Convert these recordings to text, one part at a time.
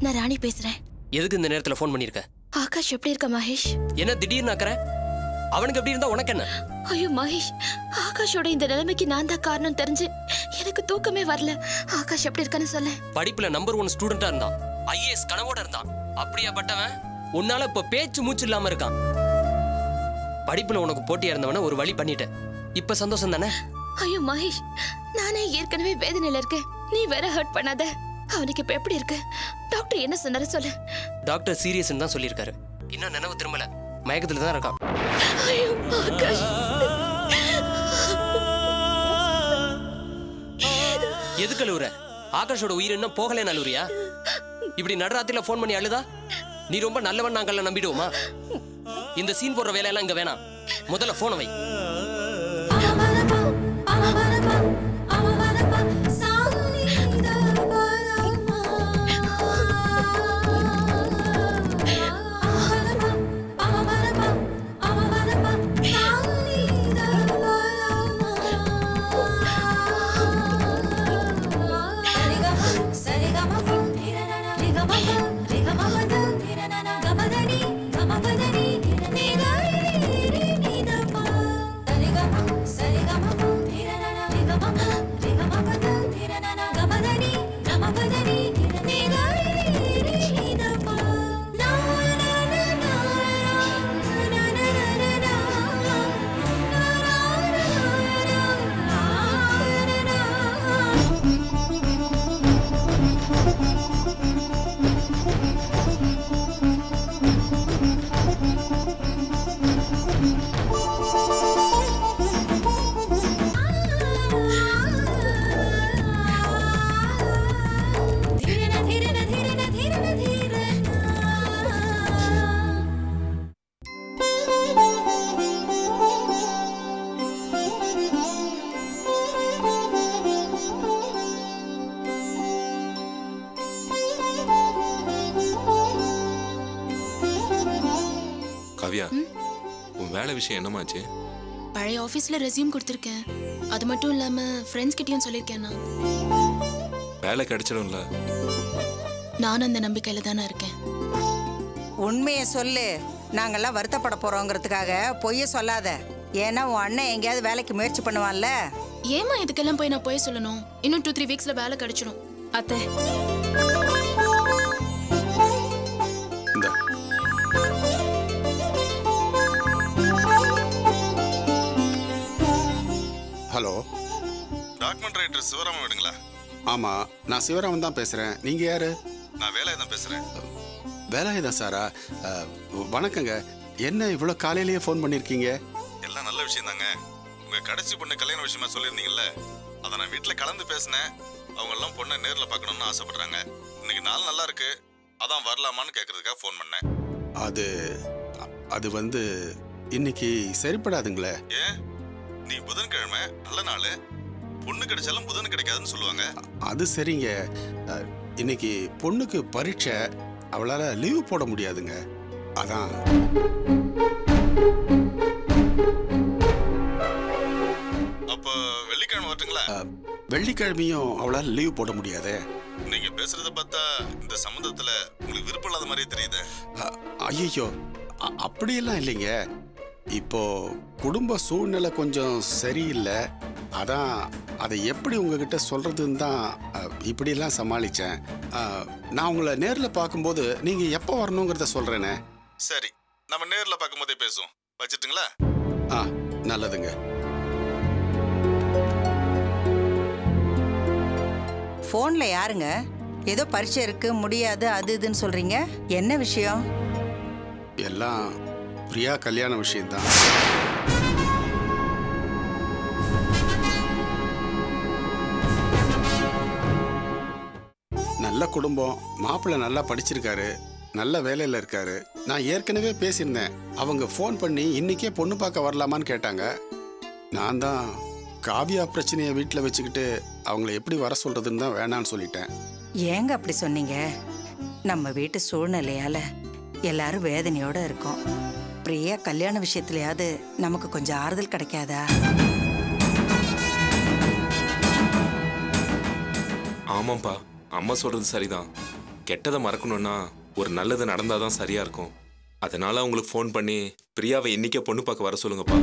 நான் ராணி பேசுறேன் எதுக்கு இந்த நேரத்துல ஃபோன் பண்ணிருக்க ஆகாஷ் எப்படி இருக்க மகேஷ் என்ன திடீர்னு ஆக்குற அவனுக்கு எப்படி இருந்தா உனக்கு என்ன ஐயோ மகேஷ் ஆகாஷோட இந்த நிலைமைக்கு நான் தான் காரணம் தெரிஞ்சு எனக்கு தூக்கமே வரல ஆகாஷ் எப்படி இருக்கான்னு சொல்ல படிப்புல நம்பர் ஒன் ஸ்டூடெண்டா இருந்தான் ஐஏஎஸ் கனவோட இருந்தான் அப்படியாப்பட்டவன் உன்னால இப்ப பேச்சு மூச்சு இல்லாம இருக்கான் படிப்புல உனக்கு போட்டியா இருந்தவன ஒரு வழி பண்ணிட்டேன் இப்ப சந்தோஷம் தானே ஐயோ மகேஷ் நானே ஏற்கனவே வேதனையில இருக்கேன் நீ வேற ஹர்ட் பண்ணாத அவனுக்கு இப்ப எப்படி இருக்கு டாக்டர் என்ன சொன்னாரு சொல்லு டாக்டர் சீரியஸ்னு தான் சொல்லியிருக்காரு இன்னும் நினைவு திரும்பல மயக்கத்துல தான் இருக்கான் ஐயோ ஆகாஷ் எதுக்கு அழுவுற ஆகாஷோட உயிர் இன்னும் போகலே அழுவுறியா இப்படி நடுராத்திரில ஃபோன் பண்ணி அழுதா நீ ரொம்ப நல்லவன் நாங்கள்ல நம்பிடுவோமா இந்த சீன் போடுற வேலையெல்லாம் இங்க வேணாம் முதல்ல போனை வை காவியா உன் வேலை விஷயம் என்னமாச்சு பழைய ஆஃபீஸில் ரெஸ்யூம் கொடுத்துருக்கேன் அது மட்டும் இல்லாமல் ஃப்ரெண்ட்ஸ் கிட்டேயும் சொல்லியிருக்கேன் நான் வேலை கிடைச்சிடும்ல நானும் அந்த நம்பிக்கையில் தானே இருக்கேன் உண்மையை சொல்லு நாங்கெல்லாம் வருத்தப்பட போறோங்கிறதுக்காக பொய்ய சொல்லாத ஏன்னா உன் அண்ணன் எங்கேயாவது வேலைக்கு முயற்சி பண்ணுவான்ல ஏமா இதுக்கெல்லாம் போய் நான் போய் சொல்லணும் இன்னும் டூ த்ரீ வீக்ஸில் வேலை கிடைச்சிடும் அத்தை இந்த ஹலோ டாக்குமெண்ட் ரைட்டர் சிவராம வீடுங்களா ஆமா நான் சிவராமன் தான் பேசுறேன் நீங்க யாரு நான் வேலையை தான் பேசுறேன் வேலாயுதம் சாரா அஹ், வணக்கங்க என்ன இவ்வளோ காலையிலேயே ஃபோன் பண்ணியிருக்கீங்க எல்லாம் நல்ல விஷயம் தாங்க உங்க கடைசி பொண்ணு கல்யாண விஷயமா சொல்லியிருந்தீங்கல்ல அதை நான் வீட்டில் கலந்து பேசினேன் அவங்க எல்லாம் பொண்ணை நேரில் பார்க்கணும்னு ஆசைப்படுறாங்க இன்னைக்கு நாள் நல்லா இருக்கு அதான் வரலாமான்னு கேட்கறதுக்காக ஃபோன் பண்ணேன் அது அது வந்து இன்னைக்கு சரிப்படாதுங்களே ஏன் நீ புதன்கிழமை நல்ல நாள் பொண்ணு கிடைச்சாலும் புதன் கிடைக்காதுன்னு சொல்லுவாங்க அது சரிங்க அஹ், இன்னைக்கு பொண்ணுக்கு பரீட்சை அவளால் லீவு போட முடியாதுங்க அதான் அப்போ வெள்ளிக்கிழமை வரட்டுங்களா அஹ், வெள்ளிக்கிழமையும் அவளால் லீவ் போட முடியாதே நீங்க பேசுறத பார்த்தா இந்த சம்மந்தத்துல உங்களுக்கு விருப்பம் இல்லாத மாதிரியே தெரியுது ஐயோ அப்படியெல்லாம் இல்லைங்க இப்போ குடும்ப சூழ்நிலை கொஞ்சம் சரியில்லை அதான் அதை எப்படி உங்ககிட்ட சொல்றதுன்னு தான் அஹ், இப்படியெல்லாம் சமாளித்தேன் நான் உங்களை நேரில் பார்க்கும்போது நீங்கள் எப்போ வரணுங்கிறத சொல்கிறேனே சரி நம்ம நேர்ல பார்க்கும்போதே பேசுவோம் வச்சுட்டுங்களா ஆ நல்லதுங்க ஃபோன்ல யாருங்க ஏதோ பரீட்சை இருக்கு முடியாது அது இதுன்னு சொல்றீங்க என்ன விஷயம் எல்லாம் பிரியா கல்யாண விஷயம்தான் நல்ல குடும்பம் மாப்பிள்ளை நல்லா படிச்சிருக்காரு நல்ல வேலையில் இருக்காரு நான் ஏற்கனவே பேசியிருந்தேன் அவங்க ஃபோன் பண்ணி இன்னைக்கே பொண்ணு பார்க்க வரலாமான்னு கேட்டாங்க நான் தான் காவியா பிரச்சனையை வீட்டில் வச்சுக்கிட்டு அவங்கள எப்படி வர சொல்றதுன்னு தான் வேணான்னு சொல்லிட்டேன் ஏங்க அப்படி சொன்னீங்க நம்ம வீட்டு சூழ்நிலையால எல்லாரும் வேதனையோட இருக்கோம் பிரியா கல்யாண விஷயத்துலயாவது நமக்கு கொஞ்சம் ஆறுதல் கிடைக்காதா ஆமாப்பா அம்மா சொல்றது சரிதான் கெட்டதை மறக்கணும்னா ஒரு நல்லது நடந்தாதான் சரியா இருக்கும் அதனால அவங்களுக்கு ஃபோன் பண்ணி பிரியாவை இன்னைக்கே பொண்ணு பார்க்க வர சொல்லுங்கப்பா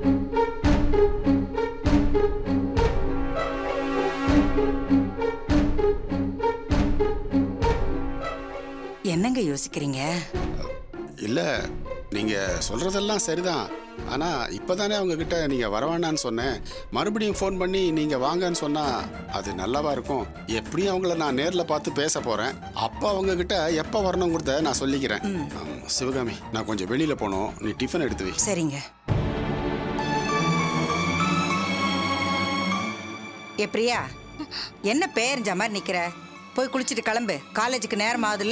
என்னங்க யோசிக்கிறீங்க இல்லை நீங்கள் சொல்கிறதெல்லாம் சரிதான் ஆனால் இப்போ தானே அவங்கக்கிட்ட நீங்கள் வரவேணான்னு சொன்னேன் மறுபடியும் ஃபோன் பண்ணி நீங்கள் வாங்கன்னு சொன்னால் அது நல்லாவா இருக்கும் எப்படியும் அவங்கள நான் நேரில் பார்த்து பேச போகிறேன் அப்போ அவங்கக்கிட்ட எப்போ வரணுங்கிறத நான் சொல்லிக்கிறேன் ஆம், சிவகாமி நான் கொஞ்சம் வெளியில் போகணும் நீ டிஃபன் எடுத்து வை சரிங்க ஏ பிரியா என்ன பேரஞ்ச மாதிரி நிக்கிற போய் குளிச்சுட்டு கிளம்பு காலேஜுக்கு நேரம் ஆகுதுல்ல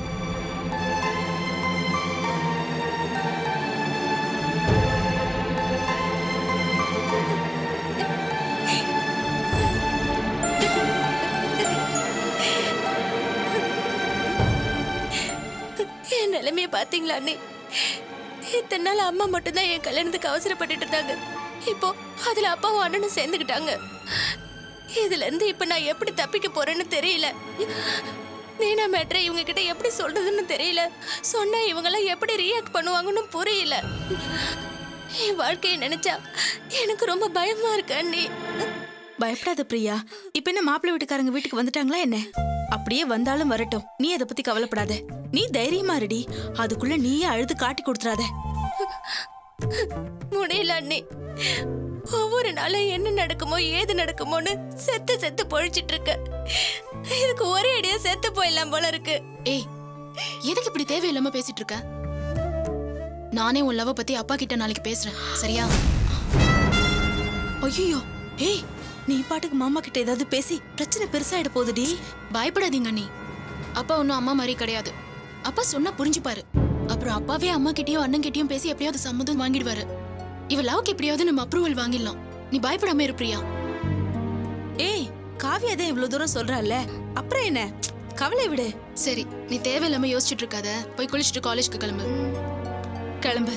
என் நிலைமைய பாத்தீங்களா அண்ணே இத்தனை நாள் அம்மா மட்டும்தான் என் கல்யாணத்துக்கு அவசரப்பட்டுட்டு இருந்தாங்க இப்போ அதுல அப்பாவும் அண்ணனும் சேர்ந்துக்கிட்டாங்க இதுல இருந்து இப்ப நான் எப்படி தப்பிக்க போறேன்னு தெரியல மீனா மேட்ரை இவங்க கிட்ட எப்படி சொல்றதுன்னு தெரியல சொன்னா இவங்க எல்லாம் எப்படி ரியாக்ட் பண்ணுவாங்கன்னு புரியல என் வாழ்க்கையை நினைச்சா எனக்கு ரொம்ப பயமா இருக்கு அண்ணி பயப்படாத பிரியா இப்ப என்ன மாப்பிள்ளை வீட்டுக்காரங்க வீட்டுக்கு வந்துட்டாங்களா என்ன அப்படியே வந்தாலும் வரட்டும் நீ அதை பத்தி கவலைப்படாத நீ தைரியமா இருடி அதுக்குள்ள நீயே அழுது காட்டி கொடுத்துறாத முடியல அண்ணி ஒவ்வொரு நாளும் என்ன நடக்குமோ ஏது நடக்குமோன்னு செத்து செத்து பொழிச்சிட்டு இருக்க இதுக்கு ஒரே அடியா செத்து போயிடலாம் போல இருக்கு ஏய் எதுக்கு இப்படி தேவையில்லாம பேசிட்டு இருக்க நானே உன் லவ் பத்தி அப்பா கிட்ட நாளைக்கு பேசுறேன் சரியா ஐயோ ஏய் நீ பாட்டுக்கு மாமா கிட்ட ஏதாவது பேசி பிரச்சனை பெருசாயிட போகுதுடி பயப்படாதீங்க நீ அப்பா ஒன்றும் அம்மா மாதிரி கிடையாது அப்பா சொன்னா புரிஞ்சுப்பாரு அப்புறம் அப்பாவே அம்மா கிட்டயும் அண்ணன் கிட்டயும் பேசி எப்படியாவது சம்மதம் வாங்கிடுவாரு இவ லவ்க்கு எப்படியாவது நம்ம அப்ரூவல் வாங்கிடலாம் நீ பயப்படாம இரு பிரியா ஏய் காவியா தான் இவ்வளவு தூரம் சொல்றால அப்புறம் என்ன கவலை விடு சரி நீ தேவையில்லாம யோசிச்சுட்டு இருக்காத போய் குளிச்சுட்டு காலேஜ்க்கு கிளம்பு கிளம்பு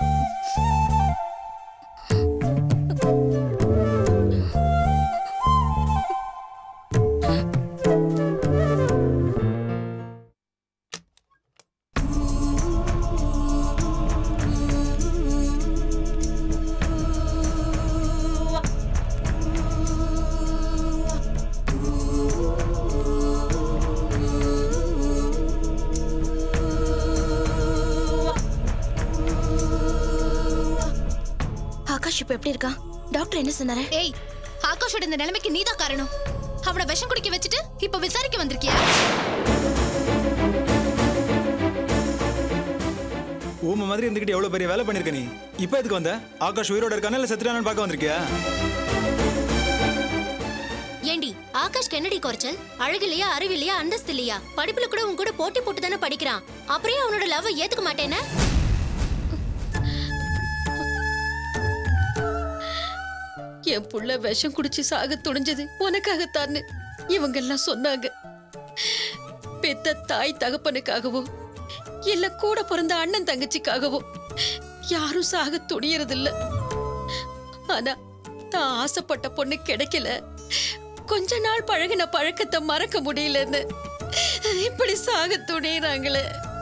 ஆகாஷ் இப்ப எப்படி இருக்கான் டாக்டர் என்ன சொன்னாரு ஏய் ஆகாஷோட இந்த நிலைமைக்கு நீதான் காரணம் அவனை விஷம் குடிக்க வச்சுட்டு இப்ப விசாரிக்க வந்திருக்கியா ஊமை மாதிரி இருந்துகிட்டு எவ்வளவு பெரிய வேலை பண்ணிருக்க நீ இப்போ எதுக்கு வந்த ஆகாஷ் உயிரோட இருக்கானா இல்ல செத்துட்டானு பார்க்க வந்திருக்கியா ஏண்டி ஆகாஷ் கென்னடி குறைச்சல் அழகிலையா அறிவில்லையா அந்தஸ்து இல்லையா படிப்புல கூட உன் கூட போட்டி போட்டு தானே படிக்கிறான் அப்புறம் ஏன் அவனோட லவ் ஏத்துக்க மாட்டேன்னு என் புள்ள விஷம் குடிச்சு சாக துணிஞ்சது உனக்காகத்தான்னு இவங்க எல்லாம் சொன்னாங்க பெத்த தாய் தகப்பனுக்காகவோ இல்ல கூட பிறந்த அண்ணன் தங்கச்சிக்காகவோ யாரும் சாக துணியறதில்ல ஆனா தான் ஆசைப்பட்ட பொண்ணு கிடைக்கல கொஞ்ச நாள் பழகின பழக்கத்தை மறக்க முடியலன்னு இப்படி சாக துணியறாங்களே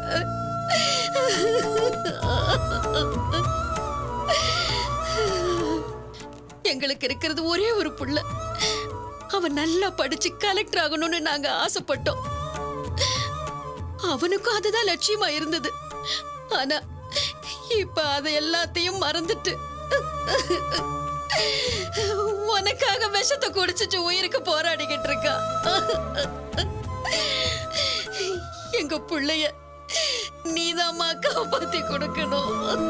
எங்களுக்கு இருக்கிறது ஒரே ஒரு புள்ள அவன் நல்லா படிச்சு கலெக்டர் ஆகணும்னு நாங்க ஆசைப்பட்டோம் அவனுக்கும் அதுதான் லட்சியமா இருந்தது ஆனா இப்ப அதை எல்லாத்தையும் மறந்துட்டு உனக்காக விஷத்தை குடிச்சிட்டு உயிருக்கு போராடிக்கிட்டு இருக்கா எங்க புள்ளைய நீதாம்மா காப்பாத்தி கொடுக்கணும்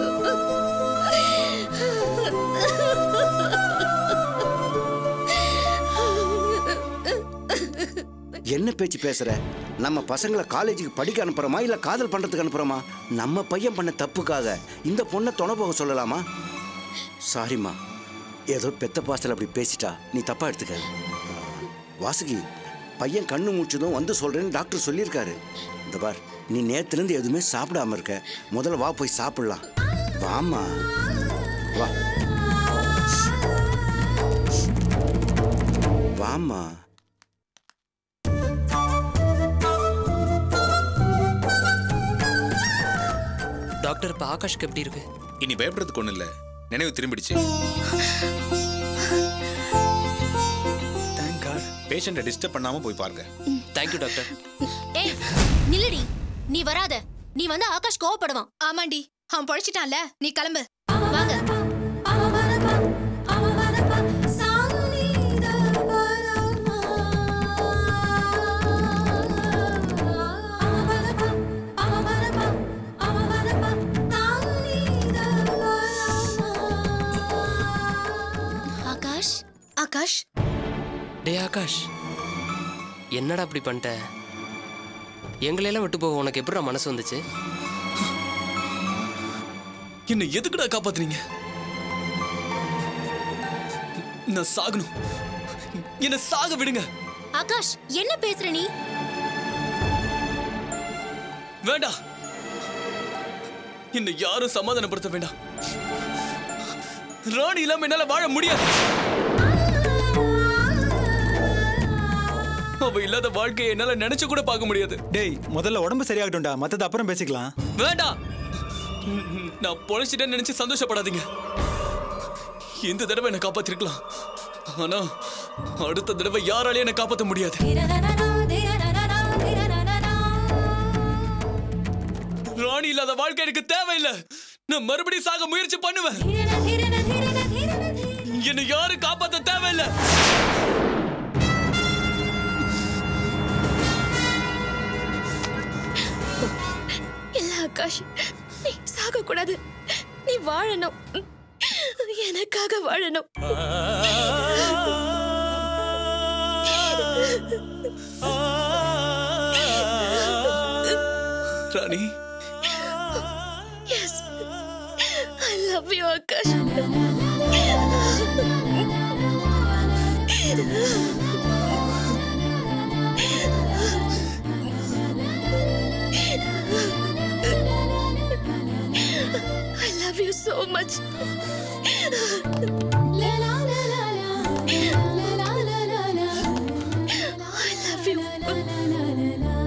என்ன பேச்சு பேசுற நம்ம பசங்களை காலேஜுக்கு படிக்க அனுப்புறோமா இல்ல காதல் பண்றதுக்கு அனுப்புறோமா நம்ம பையன் பண்ண தப்புக்காக இந்த பொண்ணை துணை போக சொல்லலாமா சாரிம்மா ஏதோ பெத்த பாசத்தில் அப்படி பேசிட்டா நீ தப்பா எடுத்துக்க வாசுகி பையன் கண்ணு மூச்சதும் வந்து சொல்றேன்னு டாக்டர் சொல்லியிருக்காரு இந்த பார் நீ நேத்துலேருந்து எதுவுமே சாப்பிடாம இருக்க முதல்ல வா போய் சாப்பிடலாம் வாம்மா வா வாம்மா டாக்டர் இப்போ ஆகாஷ்க்கு எப்படி இருக்கு இனி பயப்படுறதுக்கு ஒன்றும் இல்லை நினைவு திரும்பிடுச்சு பேஷண்ட்டை டிஸ்டர்ப் பண்ணாம போய் பாருங்க தேங்க்யூ டாக்டர் ஏய் நில்லடி நீ வராத நீ வந்து ஆகாஷ் கோவப்படுவான் ஆமாண்டி அவன் பொழைச்சிட்டான்ல நீ கிளம்பு வாங்க ஆகாஷ் ஆகாஷ் டே ஆகாஷ் என்னடா அப்படி பண்ணிட்ட எங்களையெல்லாம் விட்டு போக உனக்கு எப்படிடா மனசு வந்துச்சு என்னை எதுக்குடா காப்பாத்துறீங்க நான் சாகணும் என்ன சாக விடுங்க ஆகாஷ் என்ன பேசுற நீ வேண்டாம் என்னை யாரும் சமாதானப்படுத்த வேண்டாம் ராணி இல்லாம என்னால வாழ முடியாது அவ இல்லாத வாழ்க்கையை என்னால நினைச்சு கூட பார்க்க முடியாது டேய் முதல்ல உடம்பு சரியாகட்டும்டா மத்தது அப்புறம் பேசிக்கலாம் வேண்டாம் நான் பொழைச்சிட்டேன்னு நினைச்சு சந்தோஷப்படாதீங்க இந்த தடவை என்னை காப்பாத்திருக்கலாம் ஆனா அடுத்த தடவை யாராலையும் என்னை காப்பாற்ற முடியாது ராணி இல்லாத வாழ்க்கை எனக்கு தேவையில்லை நான் மறுபடியும் சாக முயற்சி பண்ணுவேன் என்னை யாரும் காப்பாத்த தேவையில்லை இல்ல ஆகாஷ் நீ சாக கூடாது நீ வாழணும் எனக்காக வாழணும் Rani yes I love you Akash I love you so much. I love you.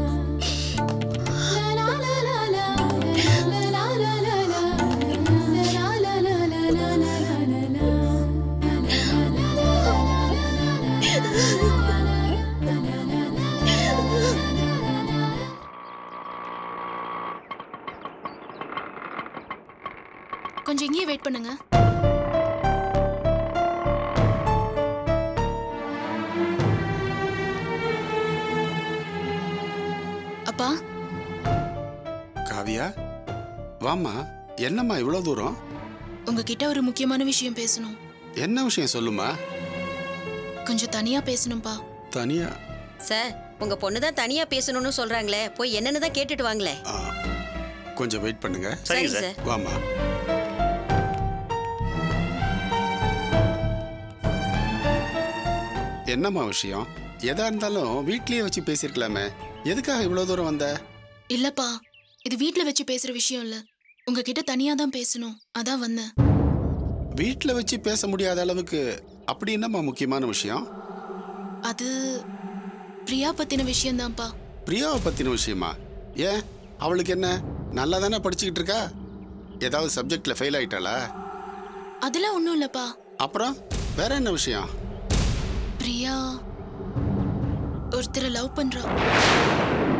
கொஞ்சம் இங்கேயே வெயிட் பண்ணுங்க அப்பா காவியா வாம்மா என்னம்மா இவ்வளோ தூரம் உங்ககிட்ட ஒரு முக்கியமான விஷயம் பேசணும் என்ன விஷயம் சொல்லுமா கொஞ்சம் தனியா பேசணும்பா தனியா சார் உங்க பொண்ணு தான் தனியா பேசணும்னு சொல்றாங்களே போய் என்னன்னு தான் கேட்டுட்டு வாங்களே கொஞ்சம் வெயிட் பண்ணுங்க சரிங்க சார். வாம்மா என்னம்மா விஷயம் எதா இருந்தாலும் வீட்லயே வச்சு பேசியிருக்கலாமே எதுக்காக இவ்வளோ தூரம் வந்த இல்லப்பா இது வீட்ல வச்சு பேசுற விஷயம் இல்ல உங்ககிட்ட தனியா தான் பேசணும் அதான் வந்தேன் வீட்டில் வச்சு பேச முடியாத அளவுக்கு அப்படி என்னம்மா முக்கியமான விஷயம் அது பிரியா பத்தின விஷயம்தான்ப்பா பிரியாவை பற்றின விஷயமா ஏன் அவளுக்கு என்ன நல்லா தானே படிச்சுக்கிட்டு இருக்கா ஏதாவது சப்ஜெக்டில் ஃபெயில் ஆயிட்டாளா அதெல்லாம் ஒண்ணும் இல்லப்பா அப்புறம் வேற என்ன விஷயம் பிரியா ஒருத்தரை லவ் பண்றா